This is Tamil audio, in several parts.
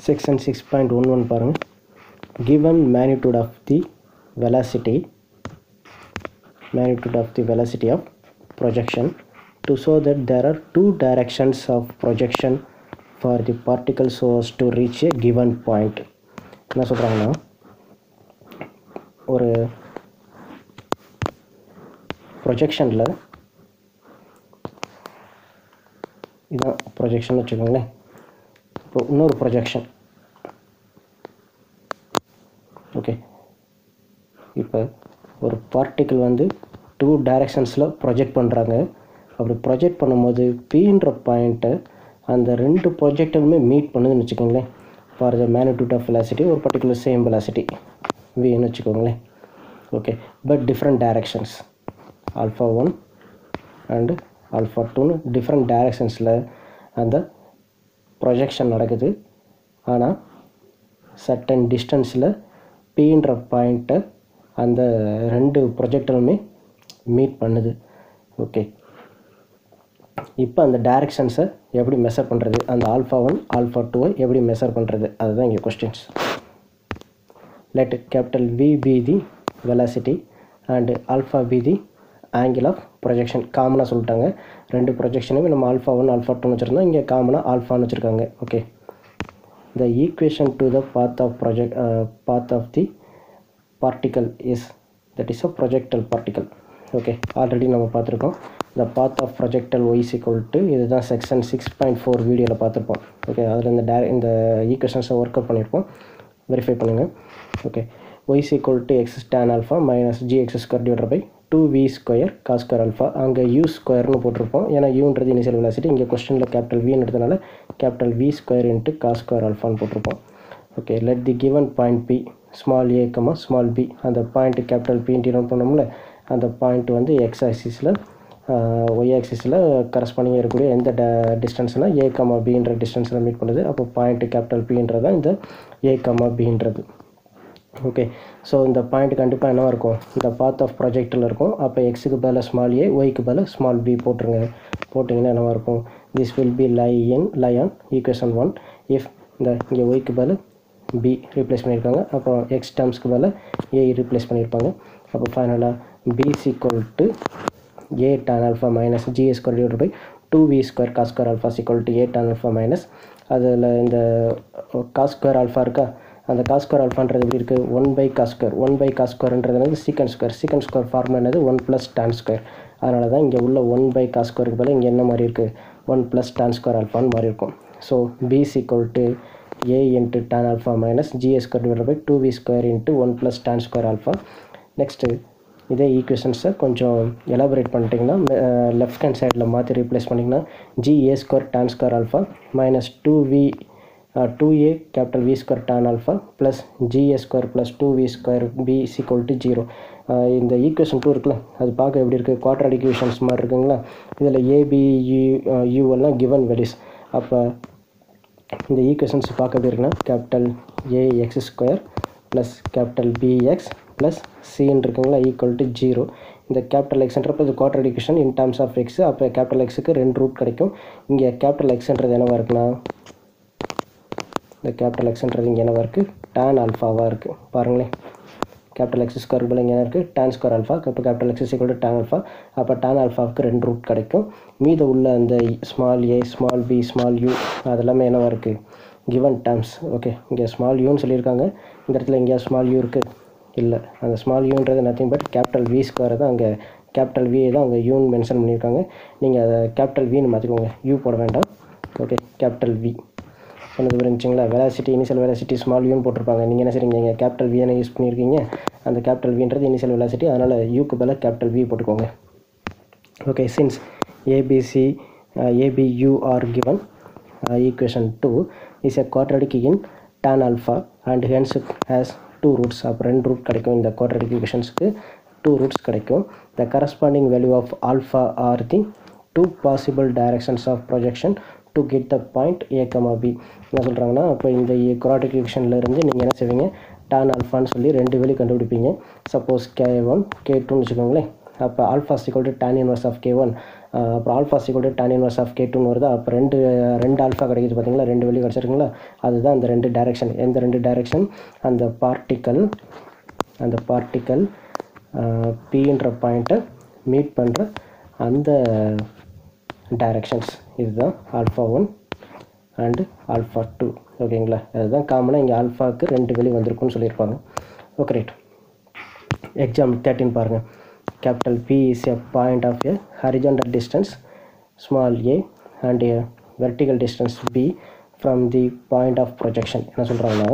section six point one one பாருங்கள் given magnitude of the velocity magnitude of the velocity of projection to show that there are two directions of projection for the particle so as to reach a given point என்ன சொல்கிறாங்கன்னா ஒரு ப்ரொஜெக்ஷனில் இதான் ப்ரொஜெக்ஷன் வச்சுக்கோங்களேன் இப்போ இன்னொரு ப்ரொஜெக்ஷன் ஓகே இப்போ ஒரு பார்ட்டிக்கிள் வந்து டூ டைரக்ஷன்ஸில் ப்ரொஜெக்ட் பண்ணுறாங்க அப்படி ப்ரொஜெக்ட் பண்ணும்போது பீன்ற பாயிண்ட்டை அந்த ரெண்டு ப்ரொஜெக்டுமே மீட் பண்ணுதுன்னு வச்சுக்கோங்களேன் for the magnitude of velocity ஒரு பர்டிகுலர் சேம் வெலாசிட்டி வின்னு வச்சுக்கோங்களேன் okay but different directions alpha one and alpha டூன்னு டிஃப்ரெண்ட் டைரக்ஷன்ஸில் அந்த ப்ரொஜெக்ஷன் நடக்குது ஆனால் சர்டன் டிஸ்டன்ஸில் பீன்ற பாயிண்ட்டை அந்த ரெண்டு ப்ரொஜெக்டருமே மீட் பண்ணுது ஓகே இப்போ அந்த டைரக்ஷன்ஸை எப்படி மெஷர் பண்ணுறது அந்த ஆல்ஃபா ஒன் ஆல்ஃபா டூவை எப்படி மெஷர் பண்ணுறது அதுதான் இங்கே questions let capital V be the velocity and alpha be the angle of projection காமனாக சொல்லிட்டாங்க ரெண்டு ப்ரொஜெக்ஷனுமே நம்ம ஆல்ஃபா ஒன் ஆல்ஃபா டூன்னு வச்சுருந்தோம் இங்கே காமனாக ஆல்ஃபான்னு வச்சுருக்காங்க okay the equation to the path of project uh, path of the particle is that is a projectile particle okay already நம்ம பார்த்துருக்கோம் the path of projectile y is equal to இதுதான் செக்ஷன் சிக்ஸ் பாயிண்ட் ஃபோர் வீடியோவில் பார்த்துருப்போம் ஓகே அதில் இந்த டே இந்த ஈக்குவேஷன்ஸை ஒர்க் அவுட் பண்ணியிருப்போம் வெரிஃபை பண்ணுங்கள் okay y is equal to x tan alpha minus gx square divided by 2v square cos square alpha அங்கே u ஸ்கொயர்னு போட்டிருப்போம் ஏன்னா யூன்றது இனிஷியல் வெலாசிட்டி இங்கே கொஸ்டினில் கேபிட்டல் வின்னு எடுத்தனால capital we square into cos square அல்ஃபான்னு போட்டிருப்போம் okay let the given point P small A comma small B அந்த பாயிண்ட் கேபிட்டல் பின்ட்டு நோட் பண்ணோம்ல அந்த பாயிண்ட் வந்து எக்ஸ் ஆக்சிஸில் ஒய் ஆக்சிஸில் கரஸ்பாண்டிங்காக இருக்கக்கூடிய எந்த ட டிஸ்டன்ஸ்னால் ஏ கமா பின்ற டிஸ்டன்ஸில் மீட் பண்ணுது அப்போ பாயிண்ட் கேபிட்டல் பின்றது தான் இந்த ஏ கமா பின்றது ஓகே ஸோ இந்த பாயிண்ட் கண்டிப்பாக என்னவா இருக்கும் இந்த பாத் ஆஃப் ப்ராஜெக்டில் இருக்கும் அப்போ எக்ஸுக்கு பதிலாக ஸ்மால் ஏ ஒய்க்கு பதிலாக ஸ்மால் பி போட்டுருங்க போட்டிங்கன்னா என்னவா இருக்கும் this will be lie in lie on equation one if இந்த இங்கே ஒய்க்கு பதில் பி ரீப்ளேஸ் பண்ணியிருக்காங்க அப்புறம் எக்ஸ் டேர்ம்ஸ்க்கு பதில் ஏ ரீப்ளேஸ் பண்ணியிருப்பாங்க அப்போ ஃபைனலாக P equal to A tan alpha minus g square divided by 2v square cos square alpha is equal to a tan alpha minus அதில் இந்த cos square alpha இருக்கா அந்த cos square alphaன்றது எப்படி இருக்குது one by cos square one by cos ஸ்கொயர்ன்றது வந்து secant square secant square formula என்னது ஒன் ப்ளஸ் tan ஸ்கொயர் அதனால தான் இங்கே உள்ள ஒன் பை காஸ் ஸ்கொயருக்கு பதில் இங்கே என்ன மாதிரி இருக்குது ஒன் ப்ளஸ் tan ஸ்கொயர் ஆல்ஃபான்னு மாதிரி இருக்கும் so P equal to A into tan alpha minus G S square divide by two we square into one plus tan square alpha next இதே ஈக்குவேஷன்ஸை கொஞ்சம் எலாபரேட் பண்ணிட்டீங்கன்னா லெஃப்ட் ஹேண்ட் சைடில் மாற்றி ரீப்ளேஸ் பண்ணிங்கன்னா G A square tan square alpha minus two V two A capital we square tan alpha plus G A square plus two we square P equal to zero இந்த ஈக்குவேஷன் டூ இருக்குல்ல அது பார்க்க எப்படி இருக்குது குவாட்ரடிக் ஈக்குவேஷன்ஸ் மாதிரி இருக்குங்களா இதில் ஏபி யூ யூ எல்லாம் கிவன் வெலிஸ் அப்போ இந்த ஈக்குவேஷன்ஸ் பார்க்க எப்படி இருக்குன்னா capital A X square plus capital B X plus சின்னு இருக்குங்களா ஈக்குவல் டு ஜீரோ இந்த கேபிட்டல் எக்ஸ்ன்றப்போ இது quadratic equation in terms of X அப்போ கேபிட்டல் எக்ஸுக்கு ரெண்டு ரூட் கிடைக்கும் இங்கே கேபிட்டல் எக்ஸ்ன்றது என்னவா இருக்குன்னா இந்த கேபிட்டல் எக்ஸ்ன்றது இங்கே என்னவா இருக்குது டேன் ஆல்ஃபாவாக இருக்குது பாருங்களேன் கேபிட்டல் எக்ஸ் ஸ்கொயர் பதில் இங்கே என்ன இருக்குது டேன் ஸ்கொயர் ஆல்ஃபா இப்போ capital X equal to tan alpha அப்போ டேன் ஆல்ஃபாவுக்கு ரெண்டு ரூட் கிடைக்கும் மீத உள்ள அந்த small A small B small U அதெல்லாமே என்னவா இருக்குது கிவன் டேர்ம்ஸ் ஓகே இங்கே ஸ்மால் யூன்னு சொல்லியிருக்காங்க இந்த இடத்துல எங்கேயா ஸ்மால் யூ இருக்குது இல்லை அந்த ஸ்மால் யூன்றது nothing but capital we square தான் அங்கே கேபிட்டல் வி தான் அங்கே யூன்னு மென்ஷன் பண்ணியிருக்காங்க நீங்கள் அதை கேபிட்டல் வின்னு மாற்றிக்கோங்க யூ போட வேண்டாம் ஓகே கேபிட்டல் வி சொன்னது புரிஞ்சுங்களா வெலாசிட்டி இனிஷியல் வெலாசிட்டி ஸ்மால் யூன்னு போட்டிருப்பாங்க நீங்கள் என்ன செய்றீங்க இங்கே கேபிட்டல் வி யூஸ் பண்ணியிருக்கீங்க அந்த கேபிட்டல் வின்றது இனிஷியல் வெலாசிட்டி அதனால் யூக்கு பதிலாக கேபிட்டல் வி போட்டுக்கோங்க okay since A B C A B U are given equation two is a quadratic in tan alpha and hence it has two roots அப்போ ரெண்டு ரூட் கிடைக்கும் இந்த quadratic equationsக்கு டூ ரூட்ஸ் கிடைக்கும் the corresponding value of alpha are the two possible directions of projection to get the point A comma B என்ன சொல்கிறாங்கன்னா இப்போ இந்த குவாட்ரிக் இருந்து நீங்கள் என்ன செய்வீங்க tan ஆல்ஃபான்னு சொல்லி ரெண்டு வேல்யூ கண்டுபிடிப்பீங்க சப்போஸ் கே ஒன் கே டூன்னு வச்சுக்கோங்களேன் அப்போ alpha equal to tan inverse of K one அப்புறம் alpha equal tan inverse of K டூன்னு வருது அப்போ ரெண்டு ரெண்டு ஆல்ஃபா கிடைக்குது பார்த்தீங்களா ரெண்டு வெளியே கிடச்சிருக்குங்களா அதுதான் அந்த ரெண்டு டைரெக்ஷன் எந்த ரெண்டு டைரெக்ஷன் அந்த பார்ட்டிக்கல் அந்த பார்ட்டிக்கல் பின்ற பாயிண்ட்டை மீட் பண்ணுற அந்த டைரெக்ஷன்ஸ் இதுதான் alpha one and alpha two ஓகேங்களா அதுதான் காமனாக இங்கே ஆல்ஃபாவுக்கு ரெண்டு வெளி வந்திருக்குன்னு சொல்லியிருப்பாங்க ஓகே ரைட் எக்ஸாம் தேர்ட்டின் பாருங்கள் capital P is a point of a horizontal distance small A and a vertical distance B from the point of projection என்ன சொல்கிறாங்கன்னா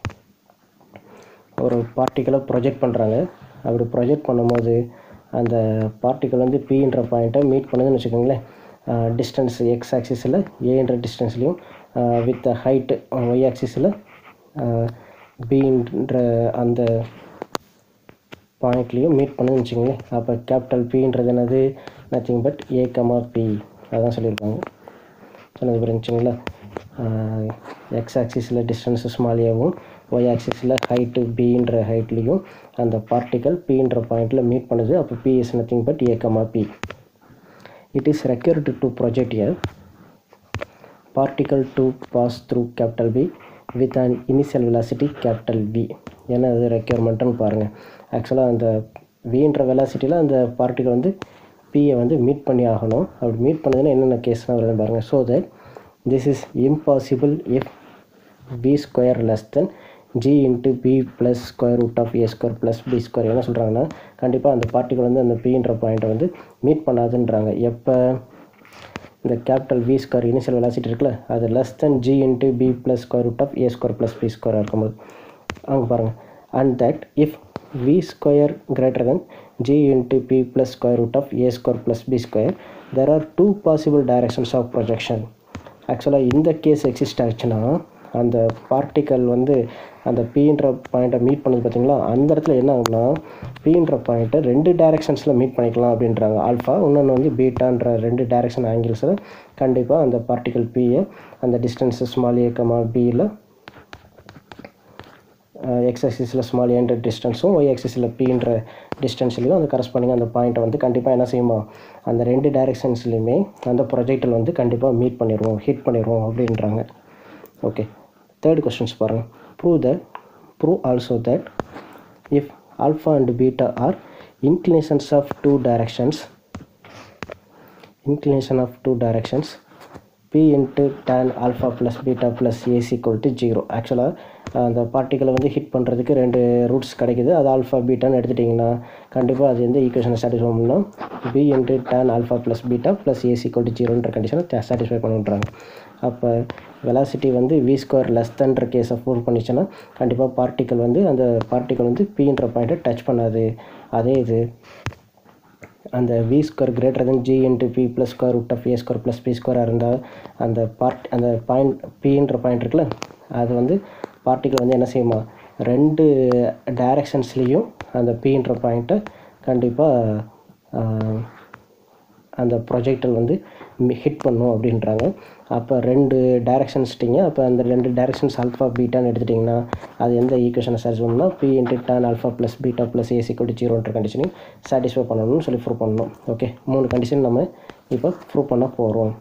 ஒரு பார்ட்டிக்கலை ப்ரொஜெக்ட் பண்ணுறாங்க அப்படி ப்ரொஜெக்ட் பண்ணும்போது அந்த பார்ட்டிக்கல் வந்து பின்ற பாயிண்ட்டை மீட் பண்ணுதுன்னு வச்சுக்கோங்களேன் டிஸ்டன்ஸ் எக்ஸ் ஆக்சிஸில் ஏன்ற டிஸ்டன்ஸ்லையும் வித் ஹைட்டு ஒய் ஆக்சிஸில் பின்ற அந்த பாயிண்ட்லேயும் மீட் பண்ணுன்னு வச்சுக்கோங்களேன் அப்போ கேபிட்டல் பின்றது என்னது nothing but A comma B அதான் சொல்லியிருக்காங்க சொன்னது புரிஞ்சுங்களா எக்ஸ் ஆக்சிஸில் டிஸ்டன்ஸ் ஸ்மால் ஏவும் ஒய் ஆக்சிஸில் ஹைட்டு பின்ற ஹைட்லேயும் அந்த பார்ட்டிக்கல் பின்ற பாயிண்டில் மீட் பண்ணுது அப்போ P is nothing but A comma B it is required to project a particle to pass through capital B with an initial velocity capital V என்ன அது ரெக்யர்மெண்ட்டுன்னு பாருங்கள் ஆக்சுவலாக அந்த வின்ற வெலாசிட்டியில் அந்த பார்ட்டிகல் வந்து பியை வந்து மீட் பண்ணி ஆகணும் அப்படி மீட் பண்ணதுன்னா என்னென்ன கேஸ்லாம் வருதுன்னு பாருங்கள் so that this is impossible if P square less than G into B plus square root of A square plus B square என்ன சொல்கிறாங்கன்னா கண்டிப்பாக அந்த பார்ட்டிகல் வந்து அந்த பின்ற பாயிண்ட்டை வந்து மீட் பண்ணாதுன்றாங்க எப்போ இந்த capital we square initial velocity இருக்குல்ல அது less than G into B plus square root of A square plus B square இருக்கும்போது அவங்க பாருங்கள் and that if V square greater than G into B plus square root of A square plus B square there are two possible directions of projection ஆக்சுவலாக இந்த கேஸ் எக்ஸிஸ்ட் ஆச்சுன்னா அந்த பார்ட்டிக்கல் வந்து அந்த பீன்ற பாயிண்ட்டை மீட் பண்ணது பார்த்தீங்களா அந்த இடத்துல என்ன ஆகும்னா பீன்ற பாயிண்ட்டை ரெண்டு டைரெக்ஷன்ஸில் மீட் பண்ணிக்கலாம் அப்படின்றாங்க ஆல்ஃபா இன்னொன்று வந்து பீட்டான்ற ரெண்டு டைரெக்ஷன் ஆங்கிள்ஸில் கண்டிப்பாக அந்த பார்ட்டிக்கல் பியை அந்த டிஸ்டன்ஸ் ஸ்மால் ஏக்கமா பியில் எக்ஸ் ஆக்சிஸில் ஸ்மால் ஏன்ற டிஸ்டன்ஸும் ஒய் ஆக்சிஸில் பின்ற டிஸ்டன்ஸ்லையும் அந்த கரஸ்பாண்டிங் அந்த பாயிண்ட்டை வந்து கண்டிப்பாக என்ன செய்யுமா அந்த ரெண்டு டைரெக்ஷன்ஸ்லையுமே அந்த ப்ரொஜெக்டில் வந்து கண்டிப்பாக மீட் பண்ணிடுவோம் ஹிட் பண்ணிடுவோம் அப்படின்றாங்க ஓகே தேர்ட் கொஸ்டின்ஸ் பாருங்கள் prove that prove also that if alpha and beta are inclinations of two directions inclination of two directions p into tan alpha plus beta plus a is equal to zero ஆக்சுவலாக அந்த பார்ட்டிக்கலை வந்து ஹிட் பண்ணுறதுக்கு ரெண்டு ரூட்ஸ் கிடைக்குது அது ஆல்ஃபா பீட்டான்னு எடுத்துட்டிங்கன்னா கண்டிப்பாக அது எந்த ஈக்குவேஷனை சாட்டிஸ்ஃபை பண்ணணும் b into tan alpha plus beta plus a c equal to ஜீரோன்ற கண்டிஷனை சாட்டிஸ்ஃபை பண்ணுன்றாங்க அப்போ வெலாசிட்டி வந்து வி ஸ்கொயர் லெஸ் தன்ற கேஸை ஃபோன் பண்ணிச்சுன்னா கண்டிப்பாக பார்ட்டிக்கல் வந்து அந்த பார்ட்டிக்கல் வந்து பின்ற பாயிண்ட்டை டச் பண்ணாது அதே இது அந்த v square greater than G into B plus square root of A square plus b ஸ்கொயராக இருந்தால் அந்த பார்ட் அந்த பாயிண்ட் பின்ற பாயிண்ட் இருக்குல்ல அது வந்து பார்ட்டிக்கல் வந்து என்ன செய்யுமா ரெண்டு டைரக்ஷன்ஸ்லேயும் அந்த பின்ற பாயிண்ட்டை கண்டிப்பாக அந்த ப்ரொஜெக்டல் வந்து ஹிட் பண்ணும் அப்படின்றாங்க அப்போ ரெண்டு டைரக்ஷன்ஸ்ட்டிங்க அப்போ அந்த ரெண்டு டைரக்ஷன்ஸ் ஆல்ஃபா பீட்டான்னு எடுத்துட்டிங்கன்னா அது எந்த ஈக்குவேஷனை சாட்டிஸ்ஃபை பண்ணணும் b into tan alpha plus beta plus a c கொண்டு ஜீரோன்ற கண்டிஷனையும் சாட்டிஸ்ஃபை பண்ணணும்னு சொல்லி ப்ரூவ் பண்ணணும் ஓகே மூணு கண்டிஷன் நம்ம இப்போ ப்ரூவ் பண்ண போகிறோம்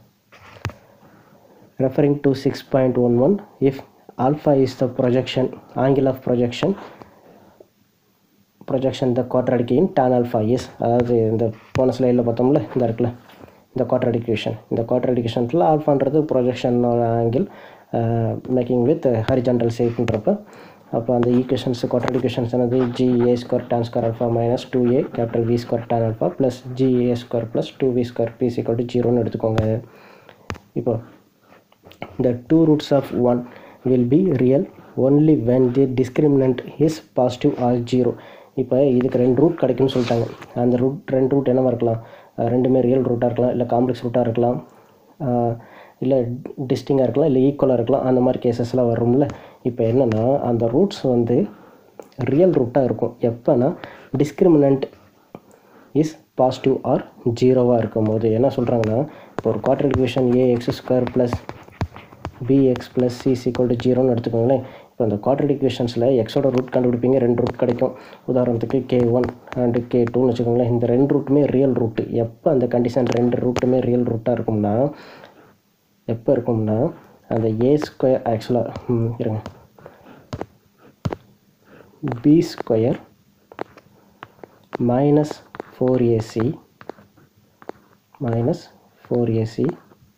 referring to six point one one if alpha is the projection angle of projection projection the quadratic in tan alpha is அதாவது இந்த போன ஸ்லைடில் பார்த்தோம்ல இந்த இருக்குல்ல இந்த quadratic equation இந்த quadratic equationத்தில் ஆல்ஃபான்றது ப்ரொஜெக்ஷனோட ஆங்கிள் மேக்கிங் வித் ஹரிஜாண்டல் ஷேப்ன்றப்ப அப்போ அந்த ஈக்குவேஷன்ஸ் quadratic equations என்னது g A square tan square alpha minus two A capital we square tan alpha plus g A square plus two we square b சிக்கல் டு ஜீரோன்னு எடுத்துக்கோங்க இப்போ the two roots of 1 will be real only when the discriminant is positive or 0 இப்போ இதுக்கு ரெண்டு ரூட் கிடைக்கும்னு சொல்லிட்டாங்க அந்த ரூட் ரெண்டு ரூட் என்னவா இருக்கலாம் அஹ் ரெண்டுமே ரியல் ரூட்டாக இருக்கலாம் இல்லை காம்ப்ளெக்ஸ் ரூட்டாக இருக்கலாம் அஹ் இல்லை டிஸ்டிங்காக இருக்கலாம் இல்லை ஈக்குவலாக இருக்கலாம் அந்த மாதிரி கேசஸ்லாம் வரும்ல இப்போ என்னென்னா அந்த ரூட்ஸ் வந்து ரியல் ரூட்டாக இருக்கும் எப்போனா டிஸ்கிரிமினன்ட் இஸ் பாசிட்டிவ் ஆர் ஜீரோவாக இருக்கும் போது என்ன சொல்கிறாங்கன்னா இப்போ ஒரு quadratic equation a X square plus b x plus c equal to ஜீரோன்னு எடுத்துக்கோங்களேன் இப்போ அந்த குவாட்ரேட் ஈக்குவேஷன்ஸில் எக்ஸோட ரூட் கண்டுபிடிப்பீங்க ரெண்டு ரூட் கிடைக்கும் உதாரணத்துக்கு கே ஒன் அண்டு கே டூன்னு வச்சுக்கோங்களேன் இந்த ரெண்டு ரூட்டுமே ரியல் ரூட்டு எப்போ அந்த கண்டிஷன் ரெண்டு ரூட்டுமே ரியல் ரூட்டாக இருக்கும்னா எப்போ இருக்கும்னா அந்த ஏ ஸ்கொயர் ஆக்சுவலாக இருங்க b square minus four a c minus four a c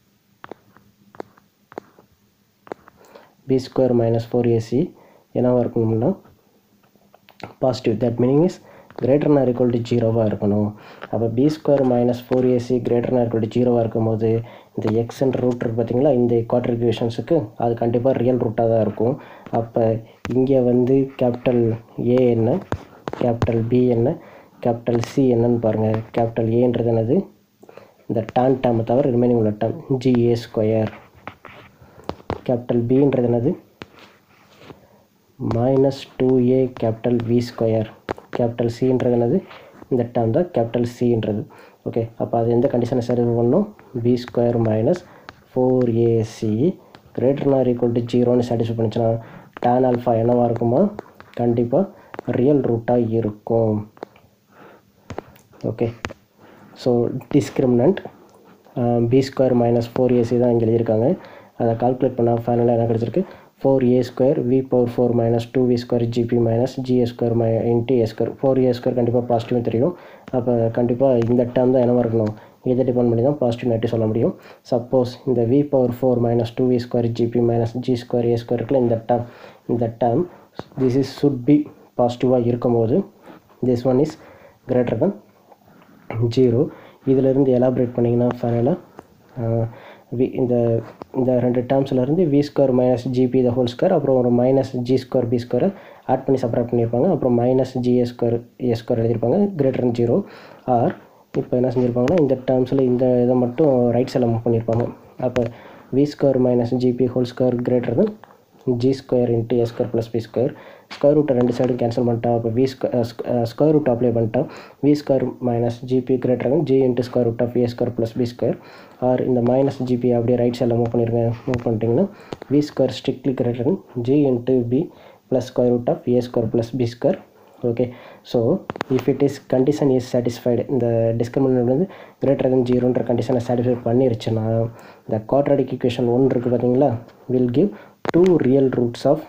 b square minus four a c என்னவாக இருக்கணும்னா positive that meaning is greater nor equal to ஜீரோவாக இருக்கணும் அப்போ B square minus four AC greater nor equal to ஜீரோவாக இருக்கும்போது இந்த எக்ஸ்ன்ற ரூட் இருக்குது பார்த்தீங்களா இந்த குவார்டர் ஈக்குவேஷன்ஸுக்கு அது கண்டிப்பாக ரியல் ரூட்டாக தான் இருக்கும் அப்போ இங்கே வந்து கேபிட்டல் ஏ என்ன கேபிட்டல் பி என்ன கேபிட்டல் சி என்னன்னு பாருங்கள் கேபிட்டல் ஏன்றது என்னது இந்த டான் டேமை தவிர ரிமைனிங் உள்ள டேம் ஜிஏ ஸ்கொயர் கேபிட்டல் பின்றது என்னது minus two A capital we square capital சின்றது என்னது இந்த டேம் தான் கேபிட்டல் சின்றது ஓகே அப்போ அது எந்த கண்டிஷனை சரி பண்ணணும் b square minus four AC greater nor equal to ஜீரோன்னு சாட்டிஸ்ஃபை பண்ணிச்சுன்னா டேன் ஆல்ஃபா என்னவாக இருக்குமா கண்டிப்பாக ரியல் ரூட்டாக இருக்கும் okay so discriminant b square minus four a c தான் இங்கே எழுதியிருக்காங்க அதை கால்குலேட் பண்ணால் ஃபைனலாக என்ன கிடச்சிருக்கு four a square v power four minus two we square g b minus g a square my into a square four a square கண்டிப்பாக பாசிட்டிவ் தெரியும் அப்போ கண்டிப்பாக இந்த டேர்ம் தான் என்னவாக இருக்கணும் இதை டிபெண்ட் பண்ணி தான் பாசிட்டிவ் நெட்டு சொல்ல முடியும் சப்போஸ் இந்த v power four minus two we square g b minus g square a square இருக்குல்ல இந்த டேர்ம் இந்த term this is should be பாசிட்டிவாக இருக்கும்போது this one is greater than zero இதிலிருந்து எலாபரேட் பண்ணிங்கன்னா ஃபைனலாக வி இந்த இந்த ரெண்டு டேர்ம்ஸ்லேருந்து v square minus g b the whole square அப்புறம் ஒரு மைனஸ் ஜி ஸ்கொயர் பி ஸ்கொயரை ஆட் பண்ணி செப்பரேட் பண்ணியிருப்பாங்க அப்புறம் minus g a square a square எழுதியிருப்பாங்க கிரேட்டர் தன் ஜீரோ ஆர் இப்போ என்ன செஞ்சுருப்பாங்கன்னா இந்த டேர்ம்ஸில் இந்த இதை மட்டும் ரைட் சைடில் மூவ் பண்ணியிருப்பாங்க அப்போ v square minus g b whole square greater than g square into a square plus B square square ரூட்டை ரெண்டு சைடும் கேன்சல் பண்ணிட்டா அப்போ வி ஸ்கொயர் ரூட் அப்ளை பண்ணிட்டா v square minus g b greater g into square root of A square plus B square or இந்த மைனஸ் ஜிபி அப்படியே ரைட் சைடில் மூவ் பண்ணிருங்க மூவ் பண்ணிட்டீங்கன்னா v square strictly greater g into B plus square root of A square plus B square okay so if it is condition is satisfied இந்த டிஸ்கிரிமினன்ட் வந்து கிரேட்டர் தென் ஜீரோன்ற கண்டிஷனை சாட்டிஸ்ஃபை பண்ணிருச்சுன்னா இந்த குவாட்ராடிக் ஈக்குவேஷன் ஒன்று இருக்குது பார்த்தீங்களா will give two real roots of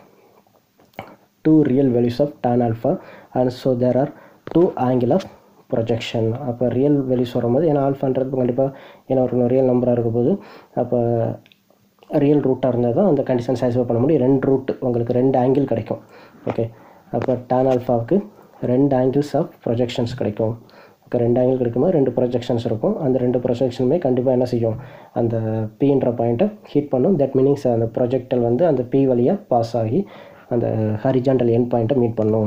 two real values of tan alpha and so there are two angle of projection அப்போ ரியல் வேல்யூஸ் வரும்போது ஏன்னா ஆல்ஃபான்றது கண்டிப்பாக ஏன்னா ஒரு ரியல் நம்பராக இருக்க போது அப்போ ரியல் ரூட்டாக இருந்தால் தான் அந்த கண்டிஷன் சாட்டிஸ்ஃபை பண்ண முடியும் ரெண்டு ரூட் உங்களுக்கு ரெண்டு ஆங்கிள் கிடைக்கும் ஓகே அப்போ tan ஆல்ஃபாவுக்கு ரெண்டு ஆங்கிள்ஸ் ஆஃப் ப்ரொஜெக்ஷன்ஸ் கிடைக்கும் ஓகே ரெண்டு ஆங்கிள் கிடைக்கும்போது ரெண்டு ப்ரொஜெக்ஷன்ஸ் இருக்கும் அந்த ரெண்டு ப்ரொஜெக்ஷனுமே கண்டிப்பாக என்ன செய்யும் அந்த பீன்ற பாயிண்ட்டை ஹீட் பண்ணும் தட் மீனிங்ஸ் அந்த ப்ரொஜெக்டல் வந்து அந்த பி வழியாக பாஸ் ஆகி அந்த ஹரிஜாண்டல் என் பாயிண்ட்டை மீட் பண்ணும்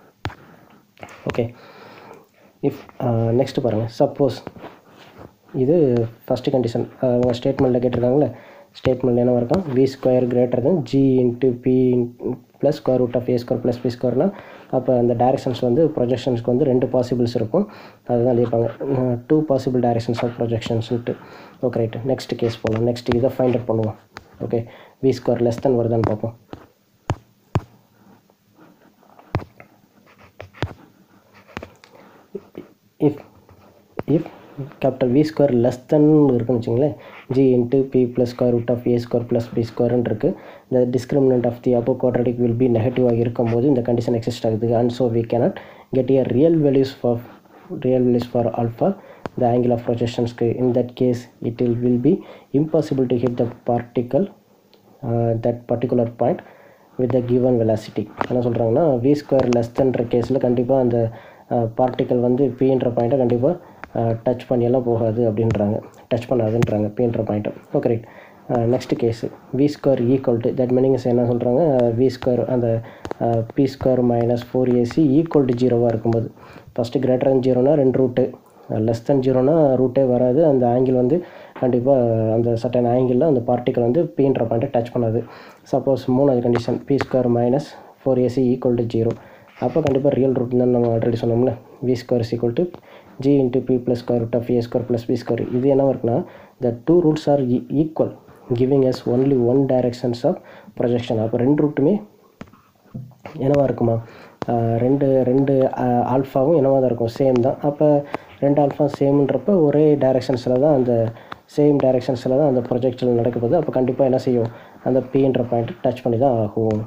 ஓகே இஃப் நெக்ஸ்ட் பாருங்கள் சப்போஸ் இது ஃபஸ்ட்டு கண்டிஷன் அவங்க ஸ்டேட்மெண்ட்டில் கேட்டிருக்காங்களே ஸ்டேட்மெண்ட் என்ன இருக்கும் v square greater than G into B plus square root of A square plus b ஸ்கொயர்னால் அப்போ அந்த டைரக்ஷன்ஸ் வந்து ப்ரொஜெக்ஷன்ஸ்க்கு வந்து ரெண்டு பாசிபிள்ஸ் இருக்கும் அதுதான் எழுதியிருப்பாங்க டூ பாசிபிள் டைரக்ஷன்ஸ் ஆஃப் ப்ரொஜெக்ஷன்ஸ்ன்ட்டு ஓகே ரைட்டு நெக்ஸ்ட் கேஸ் போகலாம் நெக்ஸ்ட் இதை ஃபைண்ட் அவுட் பண்ணுவோம் okay v square less than வருதான்னு பார்ப்போம் if if capital we square less than இருக்குன்னு வச்சுங்களேன் g into B plus square root of A square plus b ஸ்கொயர்னு இருக்குது இந்த டிஸ்கிரிமினன்ட் ஆஃப் தி அப்போ குவாட்ரடிக் வில் பி நெகட்டிவாக இருக்கும்போது இந்த கண்டிஷன் எக்ஸிஸ்ட் ஆகுது and so we cannot get a real values for real values for alpha the angle of projections in that case it will, will be impossible to hit the particle uh, that particular point with the given velocity என்ன சொல்கிறாங்கன்னா வி ஸ்கொயர் லெஸ் தென்ற கேஸில் கண்டிப்பாக அந்த பார்ட்டிக்கல் வந்து பின்ற பாயிண்ட்டை கண்டிப்பாக டச் பண்ணியெல்லாம் போகாது அப்படின்றாங்க டச் பண்ணாதுன்றாங்க பின்ற பாயிண்ட்டை okay right next case v square equal to that meanings என்ன சொல்கிறாங்க வி ஸ்கொயர் அந்த b square minus four a c equal to ஜீரோவாக இருக்கும்போது ஃபஸ்ட்டு கிரேட்டர் தன் ஜீரோனா ரெண்டு ரூட்டு லெஸ் தென் ஜீரோனா ரூட்டே வராது அந்த ஆங்கிள் வந்து கண்டிப்பாக அந்த சட்டன் ஆங்கிளில் அந்த பார்ட்டிக்கல் வந்து பீன்ற பாயிண்ட்டை டச் பண்ணாது சப்போஸ் மூணாவது condition b square minus four a c equal to zero அப்போ கண்டிப்பாக ரியல் ரூட் தான் நம்ம ஆல்ரெடி சொன்னோம்ல v square is equal to g into B plus square root of A square plus B square இது என்ன இருக்குன்னா the two roots are equal giving us only one directions of projection அப்போ ரெண்டு ரூட்டுமே என்னவா இருக்குமா ஆஹ் ரெண்டு ரெண்டு ஆல்ஃபாவும் என்னவா தான் இருக்கும் சேம் தான் அப்போ ரெண்டு ஆல்ஃபா சேம்ன்றப்ப ஒரே டைரெக்ஷன்ஸில் தான் அந்த சேம் டைரெக்ஷன்ஸில் தான் அந்த ப்ரொஜெக்ஷன் நடக்க போகுது அப்போ கண்டிப்பாக என்ன செய்யும் அந்த பீன்ற பாயிண்ட் டச் பண்ணி தான் ஆகும்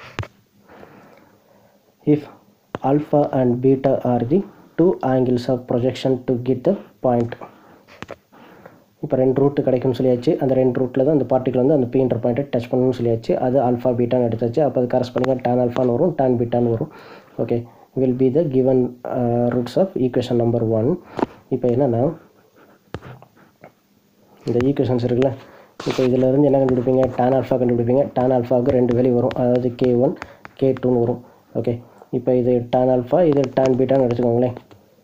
if alpha and beta are the two angles of projection to get the point இப்போ ரெண்டு ரூட்டு கிடைக்கும்னு சொல்லியாச்சு அந்த ரெண்டு ரூட்டில் தான் அந்த பார்ட்டிகல் வந்து அந்த பீன்ற பாயிண்ட்டை டச் பண்ணணும்னு சொல்லியாச்சு அது ஆல்ஃபா பீட்டான்னு எடுத்தாச்சு அப்போ அது கரஸ்பாண்டிங்காக tan ஆல்ஃபான்னு வரும் tan பீட்டான்னு வரும் okay will be the given roots of equation number one இப்போ என்னென்னா இந்த ஈக்குவேஷன்ஸ் இருக்குல்ல இப்போ இதில் இருந்து என்ன கண்டுபிடிப்பீங்க tan ஆல்ஃபா கண்டுபிடிப்பீங்க tan ஆல்ஃபாவுக்கு ரெண்டு வேல்யூ வரும் அதாவது கே ஒன் கே டூன்னு வரும் ஓகே இப்போ இது tan ஆல்ஃபா இது tan பீட்டான்னு எடுத்துக்கோங்களேன்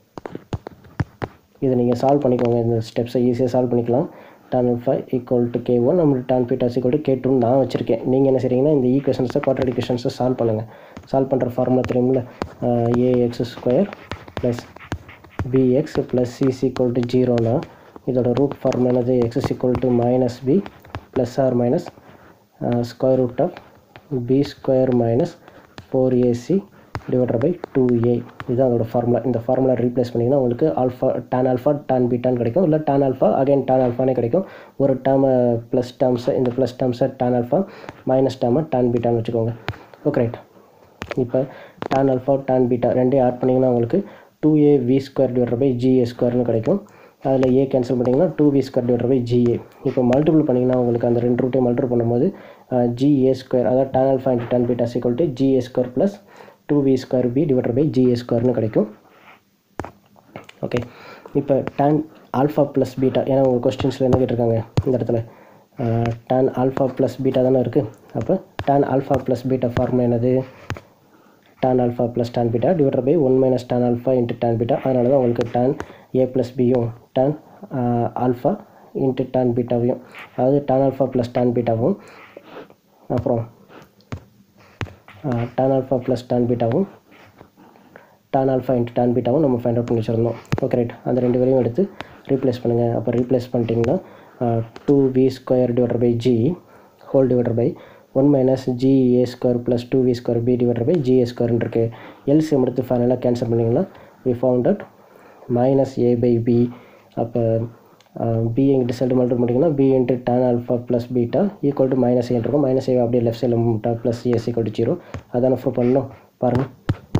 இதை நீங்கள் சால்வ் பண்ணிக்கோங்க இந்த ஸ்டெப்ஸை ஈஸியாக சால்வ் பண்ணிக்கலாம் tan alpha equal to k one நம்மளுக்கு tan beta equal to k டூன்னு நான் வச்சுருக்கேன் நீங்கள் என்ன செய்றீங்கன்னா இந்த ஈக்குவேஷன்ஸை குவாட்ரடிக் ஈக்குவேஷன்ஸை சால்வ் பண்ணுங்கள் சால்வ் பண்ணுற ஃபார்முலா தெரியுமில்ல a x square plus b x plus c is equal to ஜீரோனா இதோட ரூட் ஃபார்ம் என்னது x equal to minus b plus or minus square root of b square minus four a c divided by two a இதுதான் அதோட ஃபார்முலா இந்த ஃபார்முலா ரீப்ளேஸ் பண்ணிங்கன்னா உங்களுக்கு ஆல்ஃபா tan ஆல்ஃபா tan பீட்டான்னு கிடைக்கும் இல்லை tan ஆல்ஃபா அகைன் tan ஆல்ஃபானே கிடைக்கும் ஒரு டேர்மை ப்ளஸ் டேர்ம்ஸை இந்த ப்ளஸ் டேர்ம்ஸை tan ஆல்ஃபா மைனஸ் டேர்மை tan பீட்டான்னு வச்சுக்கோங்க ஓகே ரைட் இப்போ tan ஆல்ஃபா tan பீட்டா ரெண்டையும் ஆட் பண்ணிங்கன்னா உங்களுக்கு two a v square divided by g a ஸ்கொயர்னு கிடைக்கும் அதில் ஏ கேன்சல் பண்ணிங்கன்னா two we square divided by g a இப்போ மல்டிபிள் பண்ணிங்கன்னா உங்களுக்கு அந்த ரெண்டு ரூட்டையும் மல்டிபிள் பண்ணும்போது ஜிஏ ஸ்கொயர் அதாவது tan alpha into tan beta equal to g a square plus two we square b divided by g a ஸ்கொயர்னு கிடைக்கும் ஓகே இப்போ tan ஆல்ஃபா ப்ளஸ் பீட்டா ஏன்னா உங்கள் கொஸ்டின்ஸில் என்ன கேட்டிருக்காங்க இந்த இடத்துல tan ஆல்ஃபா ப்ளஸ் பீட்டா தானே இருக்குது அப்போ tan alpha plus beta formula என்னது tan alpha plus tan beta divided by one minus tan alpha into tan beta அதனால தான் உங்களுக்கு tan ஏ ப்ளஸ் பியும் tan ஆல்ஃபா இன்ட்டு tan பீட்டாவையும் அதாவது tan ஆல்ஃபா ப்ளஸ் tan பீட்டாவும் அப்புறம் tan ஆல்ஃபா ப்ளஸ் tan பீட்டாவும் tan ஆல்ஃபா இன்ட்டு tan பீட்டாவும் நம்ம ஃபைண்ட் அவுட் பண்ணி வச்சுருந்தோம் ஓகே ரைட் அந்த ரெண்டு வேலையும் எடுத்து ரீப்ளேஸ் பண்ணுங்கள் அப்போ ரீப்ளேஸ் பண்ணிட்டீங்கன்னா two we square divided by g whole divided by one minus g A square plus two we square b divided by g a ஸ்கொயர்னு இருக்குது எல்சிஎம் எடுத்து ஃபைனலாக கேன்சல் பண்ணிங்கன்னா v found at minus a by b அப்போ பி இங்கிட்டு சைடு மல்டிபிள் பண்ணிங்கன்னா b into tan alpha plus beta equal to minus ஏன் இருக்கும் மைனஸ் ஏ அப்படியே லெஃப்ட் சைடில் முட்டா ப்ளஸ் ஏஸ் ஈக்குவல் டு ஜீரோ அதான ப்ரூவ் பண்ணணும் பாருங்கள்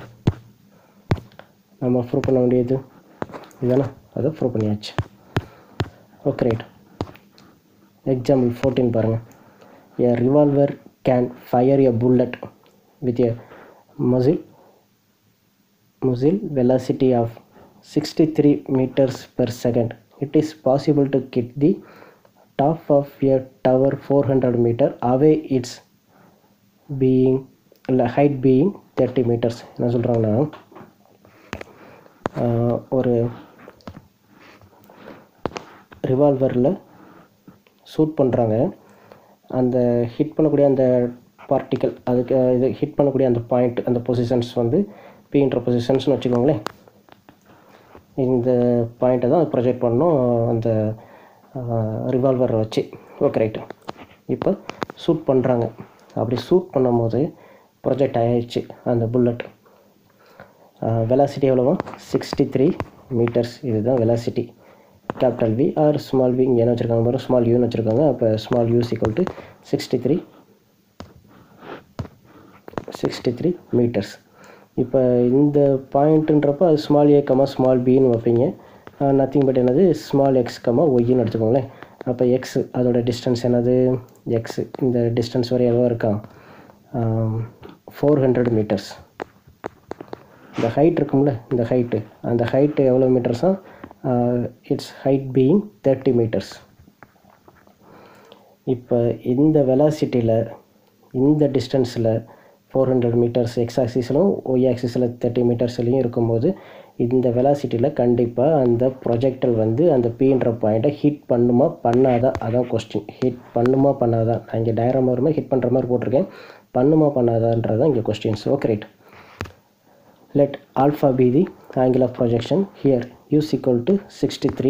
நம்ம ப்ரூவ் பண்ண வேண்டியது இதுதானே அதை ப்ரூவ் பண்ணியாச்சு ஓகே ரைட் எக்ஸாம்பிள் ஃபோர்டீன் பாருங்கள் a revolver can fire a bullet with a muzzle muzzle velocity of 63 meters per second it is possible to hit the top of a tower 400 meter away its being height being 30 meters என்ன சொல்கிறாங்கன்னா ஒரு ரிவால்வரில் ஷூட் பண்ணுறாங்க அந்த ஹிட் பண்ணக்கூடிய அந்த பார்ட்டிக்கல் அதுக்கு இது ஹிட் பண்ணக்கூடிய அந்த பாயிண்ட் அந்த பொசிஷன்ஸ் வந்து பீன்ற பொசிஷன்ஸ்னு வச்சுக்கோங்களேன் இந்த பாயிண்ட்டை தான் ப்ரொஜெக்ட் பண்ணணும் அந்த ரிவால்வரை வச்சு ஓகே ரைட்டு இப்போ ஷூட் பண்ணுறாங்க அப்படி ஷூட் பண்ணும்போது ப்ரொஜெக்ட் ஆயிடுச்சு அந்த புல்லட் வெலாசிட்டி எவ்வளோவா சிக்ஸ்டி த்ரீ மீட்டர்ஸ் இதுதான் velocity capital v or small v இங்கே என்ன வச்சுருக்காங்க பாருங்க ஸ்மால் யூன்னு வச்சுருக்காங்க அப்போ small u equal to sixty three sixty three metres இப்போ இந்த பாயிண்ட்டுன்றப்போ அது ஸ்மால் ஏ கமா ஸ்மால் பின்னு வைப்பீங்க நத்திங் பட் என்னது ஸ்மால் எக்ஸ் கமா ஒய்ன்னு எடுத்துக்கோங்களேன் அப்போ எக்ஸ் அதோட டிஸ்டன்ஸ் என்னது எக்ஸ் இந்த டிஸ்டன்ஸ் வரை எவ்வளோ இருக்கா ஃபோர் ஹண்ட்ரட் மீட்டர்ஸ் இந்த ஹைட் இருக்கும்ல இந்த ஹைட்டு அந்த ஹைட்டு எவ்வளோ மீட்டர்ஸா it's height being thirty metres இப்போ இந்த வெலாசிட்டியில் இந்த டிஸ்டன்ஸில் ஃபோர் ஹண்ட்ரட் மீட்டர்ஸ் எக்ஸ் ஆக்சிஸிலும் ஒய் ஆக்சிஸில் தேர்ட்டி மீட்டர்ஸ்லையும் இருக்கும்போது இந்த வெலாசிட்டியில் கண்டிப்பாக அந்த ப்ரொஜெக்டர் வந்து அந்த பீன்ற பாயிண்ட்டை ஹிட் பண்ணுமா பண்ணாதா அதான் கொஸ்டின் ஹிட் பண்ணுமா பண்ணாதா நான் இங்கே டயராம் வருமா ஹிட் பண்ணுற மாதிரி போட்டிருக்கேன் பண்ணுமா பண்ணாதான்றது தான் இங்கே questions okay right let alpha be the angle of projection here u is equal to 63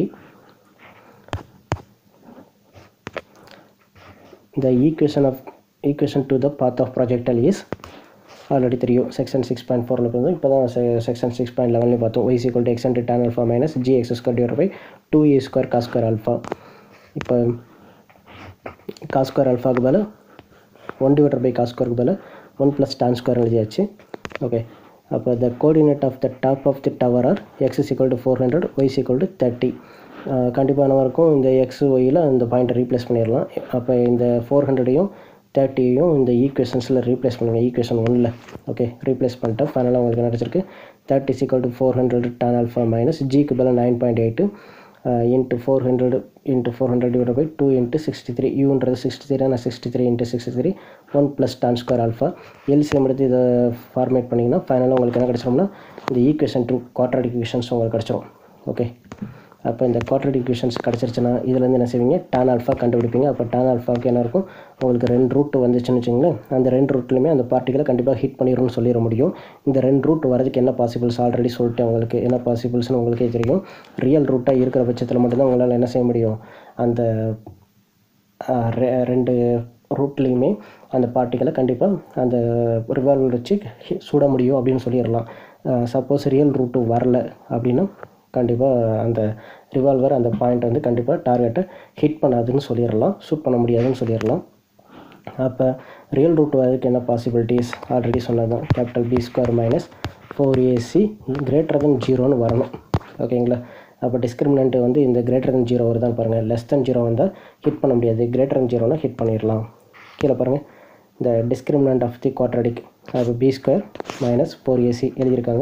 the equation of equation to the path of projectile is already தெரியும் செக்ஷன் சிக்ஸ் பாயிண்ட் ஃபோரில் வந்து இப்போ தான் செக்ஷன் சிக்ஸ் பாயிண்ட் லெவன்லேயும் பார்த்தோம் Y equal to X into tan alpha minus G X square divide by two A square cos square alpha இப்போ காஸ் ஸ்கொயர் அல்ஃபாக்கு பதில் ஒன் டிவைடர் பை காஸ் ஸ்கொயருக்கு பதில் ஒன் ப்ளஸ் டான் ஸ்கொயர் எழுதியாச்சு ஓகே அப்போ the coordinate of the top of the tower are X is equal to four hundred Y equal to thirty கண்டிப்பாக என்னவா இருக்கும் இந்த எக்ஸ் ஒய்யில் இந்த பாயிண்ட்டை ரீப்ளேஸ் பண்ணிடலாம் அப்போ இந்த ஃபோர் ஹண்ட்ரடையும் தேர்ட்டியையும் இந்த ஈக்குவேஷன்ஸில் ரீப்ளேஸ் பண்ணுங்கள் ஈக்குவேஷன் ஒன்னில் ஓகே ரீப்ளேஸ் பண்ணிட்டு ஃபைனலாக உங்களுக்கு என்ன கிடச்சிருக்கு தேர்ட்டி சிக்கல் to four hundred tan alpha minus ஜிக்கு பதில் nine point eight into four hundred into four hundred divide by two into sixty three யூன்றது சிக்ஸ்டி த்ரீ நான் sixty three into sixty three one plus tan square alpha LCM எடுத்து இதை ஃபார்மேட் பண்ணிங்கன்னா ஃபைனலாக உங்களுக்கு என்ன கிடச்சிரும்னா இந்த ஈக்குவேஷன் டூ குவாட்ராடிக் ஈக்குவேஷன்ஸ் உங்களுக்கு கிடச்சிரும் ஓகே அப்போ இந்த குவாட்ரடிக் ஈக்குவேஷன்ஸ் கிடச்சிருச்சுன்னா இதுலேருந்து என்ன செய்வீங்க டான் ஆல்ஃபா கண்டுபிடிப்பீங்க அப்போ டான் ஆல்ஃபாவுக்கு என்ன இருக்கும் உங்களுக்கு ரெண்டு ரூட் வந்துச்சுன்னு வச்சுங்களேன் அந்த ரெண்டு ரூட்லையுமே அந்த பார்ட்டிகளை கண்டிப்பாக ஹிட் பண்ணிடும்னு சொல்லிட முடியும் இந்த ரெண்டு ரூட் வரதுக்கு என்ன பாசிபிள்ஸ் ஆல்ரெடி சொல்லிட்டேன் உங்களுக்கு என்ன பாசிபிள்ஸ்னு உங்களுக்கே தெரியும் ரியல் ரூட்டாக இருக்கிற பட்சத்தில் மட்டும்தான் உங்களால் என்ன செய்ய முடியும் அந்த ஆஹ், ரெ- ரெண்டு ரூட்லேயுமே அந்த பார்ட்டிகளை கண்டிப்பாக அந்த ரிவால்வர் வச்சு ஹி- சுட முடியும் அப்படின்னு சொல்லிடலாம் சப்போஸ் ரியல் ரூட்டு வரல அப்படின்னா கண்டிப்பாக அந்த ரிவால்வர் அந்த பாயிண்ட் வந்து கண்டிப்பாக டார்கெட்டை ஹிட் பண்ணாதுன்னு சொல்லிடலாம் ஷூட் பண்ண முடியாதுன்னு சொல்லிடலாம் அப்போ ரியல் ரூட் வரதுக்கு என்ன பாசிபிலிட்டிஸ் ஆல்ரெடி சொன்னது தான் capital B square minus four AC greater than ஜீரோன்னு வரணும் ஓகேங்களா அப்போ டிஸ்கிரிமினன்ட் வந்து இந்த கிரேட்டர் தென் ஜீரோ வருதான்னு பாருங்கள் லெஸ் தென் ஜீரோ வந்தால் ஹிட் பண்ண முடியாது கிரேட்டர் தென் ஜீரோனா ஹிட் பண்ணிடலாம் கீழே பாருங்கள் இந்த டிஸ்கிரிமினன்ட் ஆஃப் தி குவாட்ரடிக் அப்போ B square minus four AC எழுதியிருக்காங்க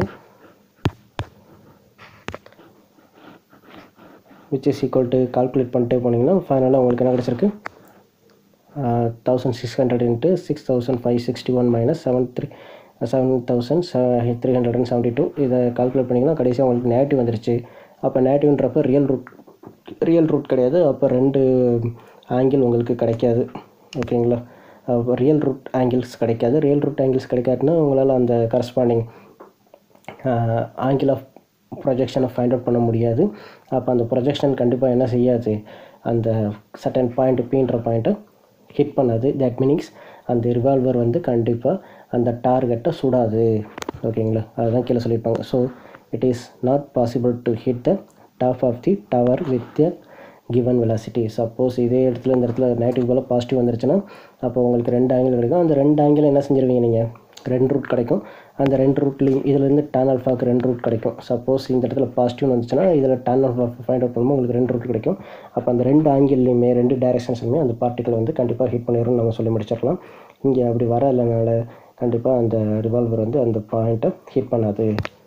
which is equal to calculate பண்ணிட்டு போனீங்கன்னா ஃபைனலாக உங்களுக்கு என்ன கிடச்சிருக்கு thousand six hundred into six thousand five sixty one minus seven three seven thousand three hundred and seventy two இதை கால்குலேட் பண்ணிங்கன்னா கடைசியாக உங்களுக்கு நேட்டிவ் வந்துருச்சு அப்போ நேட்டிவ்ன்றப்ப ரியல் ரூட் ரியல் ரூட் கிடையாது அப்போ ரெண்டு ஆங்கிள் உங்களுக்கு கிடைக்காது ஓகேங்களா ரியல் ரூட் ஆங்கிள்ஸ் கிடைக்காது ரியல் ரூட் ஆங்கிள்ஸ் கிடைக்காதுன்னா உங்களால் அந்த கரஸ்பாண்டிங் ஆங்கிள் ஆஃப் ப்ரொஜெக்ஷனை ஃபைண்ட் அவுட் பண்ண முடியாது அப்போ அந்த ப்ரொஜெக்ஷன் கண்டிப்பாக என்ன செய்யாது அந்த சர்டன் பாயிண்ட் பீன்ற பாயிண்ட்டை ஹிட் பண்ணாது தட் மீனிங்ஸ் அந்த ரிவால்வர் வந்து கண்டிப்பாக அந்த டார்கெட்டை சுடாது ஓகேங்களா அதுதான் கீழே சொல்லியிருப்பாங்க so it is not possible to hit the top of the tower with the given velocity suppose இதே இடத்துல இந்த இடத்துல நெகட்டிவ் போல் பாசிட்டிவ் வந்துருச்சுன்னா அப்போ உங்களுக்கு ரெண்டு ஆங்கிள் கிடைக்கும் அந்த ரெண்டு ஆங்கிள் என்ன செஞ்சிருவீங்க நீங்கள் ரெண்டு ரூட் கிடைக்கும் அந்த ரெண்டு ரூட்லேயும் இதுலேருந்து டேன் ஆல்ஃபாக்கு ரெண்டு ரூட் கிடைக்கும் சப்போஸ் இந்த இடத்துல பாசிட்டிவ் வந்துச்சுன்னா இதில் டேன் ஆல்ஃபா ஃபைண்ட் அவுட் பண்ணும்போது உங்களுக்கு ரெண்டு ரூட் கிடைக்கும் அப்போ அந்த ரெண்டு ஆங்கிள்லையுமே ரெண்டு டைரக்ஷன்ஸுமே அந்த பார்ட்டிகள் வந்து கண்டிப்பாக ஹிட் பண்ணிடும்னு நம்ம சொல்லி முடிச்சிடலாம் இங்கே அப்படி வர இல்லைனால கண்டிப்பாக அந்த ரிவால்வர் வந்து அந்த பாயிண்ட்டை ஹிட் பண்ணாது